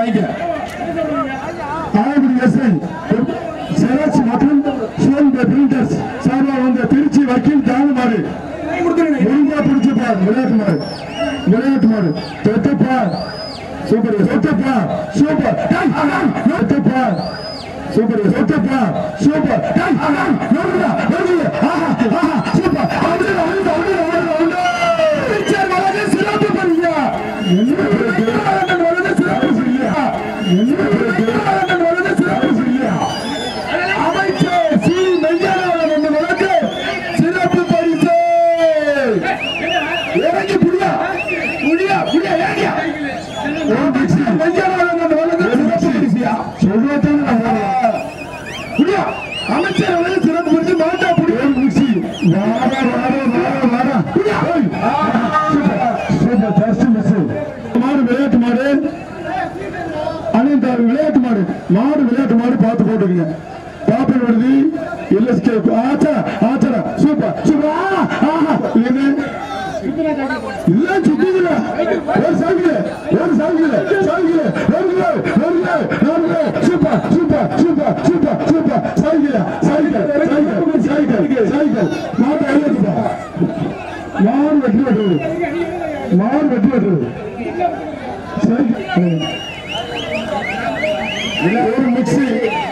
வாங்க Alangudi SI Xerox மற்றும் Sivan printers சார்பாக வந்த திருச்சி வக்கீல் தானுமாறு ஒழுங்கா பிடிச்சப்பா விளையாட்டு மாடு விளையாட்டு மாடு தொட்டப்பா சூப்பர் தொட்டப்பா சூப்பர் டேய், டேய், தொட்டப்பா சூப்பர் தொட்டப்பா சூப்பர் டேய், டேய், வருதுடா, வருது. ஆஹா, ஆஹா, சூப்பர் அவுட்டுடா, அவுட்டுடா, அவுட்டுடா, அவுட்டுடா, அவுட்டுடா. பிச்சர் வலது சிறப்பு பரிசா. என்ன பிறகு? வலது சிறப்பு பரிசா. என்ன பிறகு? வலது சிறப்பு பரிசா. அமைச்சர் சி மெய்யானவர் என்ற வழக்கு சிறப்பு பரிசு இறங்கி புடியா புடியா புடியா இறங்கியா ஒரு மிக்சி மெய்யானவர் என்ற வழக்கு சிறப்பு பரிசியா சொல்றதுதான் புடியா அமைச்சர் அவர்கள் சிறப்பு பரிசு மாட்டா புடியா ஒரு மிக்சி வாடா வாடா வாடா வாடா புடியா சூப்பர் ஜஸ்ட் மிஸ் மாடு விளையாட்டு மாடு அனைத்து விளையாட்டு மாடு மாடு விளையாட்டு மாடு பார்த்து போட்டுக்கங்க பாப்பன் வருது எல்எஸ்கே ஆச்சா ஆச்சரா சூப்பர் சூப்பர் ஆஹா ஆஹா இது இல்ல சுத்திக்கல ஒரு சைக்கிள் ஒரு சைக்கிள் சைக்கிள் ஒரு கிலோ ஒரு கிலோ நாலு kilo super super super super super cycle cycle cycle cycle cycle மாட்டை எழுதுப்பா மாடு வெட்டி வெட்டுறது மாடு வெட்டி வெட்டுறது சைக்கிள் இல்ல ஒரு மிக்ஸி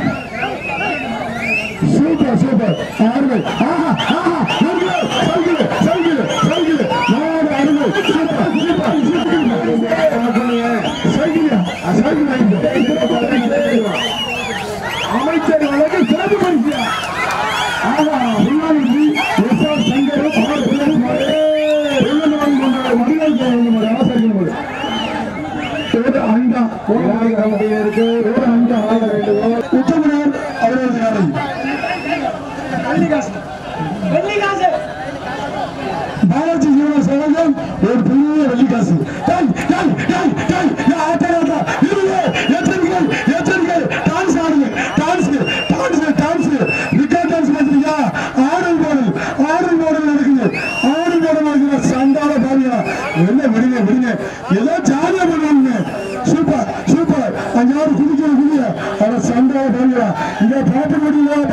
சூப்பர் சூப்பர் அருமை ஆஹா ஆஹா சைக்கிள் சைக்கிள் சைக்கிள் சைக்கிள் நாடு அருமை சூப்பர் சூப்பர் சைக்கிள் சைக்கிள் அமைச்சர் வழக்கு சிறப்பு பரிசு ஆஹா முன்னாடி எஸ் ஆர் சங்கர் ஆர் பிள்ளைமாரு வெள்ளநாடு கொண்ட மனிதர்கள் கொண்ட ஆசாரியர்கள் ஒரு அண்டா இருக்கு ஒரு அண்டா உத்தமனார் அவரது நாளை பாலாஜி ஜீவன சங்கம் ஒரு பெரிய வெள்ளிக்காசு டேய், டேய், டேய், டேய், நான் ஆட்டேன், ஆட்டேன். இருங்க, எச்சரிக்கை, எச்சரிக்கை. டான்ஸ் ஆடுங்க, டான்ஸ், டான்ஸ், டான்ஸ். நிக்கா டான்ஸ் பார்த்திருக்கியா? ஆடல் பாடல், ஆடல் பாடல் நடக்குது. ஆடல் பாடல் நடக்குது. சண்டால பாருங்க. என்ன விடுங்க, விடுங்க. ஏதோ ஜாலியா பண்ணுவாங்க. Super, super. அங்க யாரு குதிக்கிற குதிய. அட சண்டால பாருங்க. இங்க பாட்டு முடியல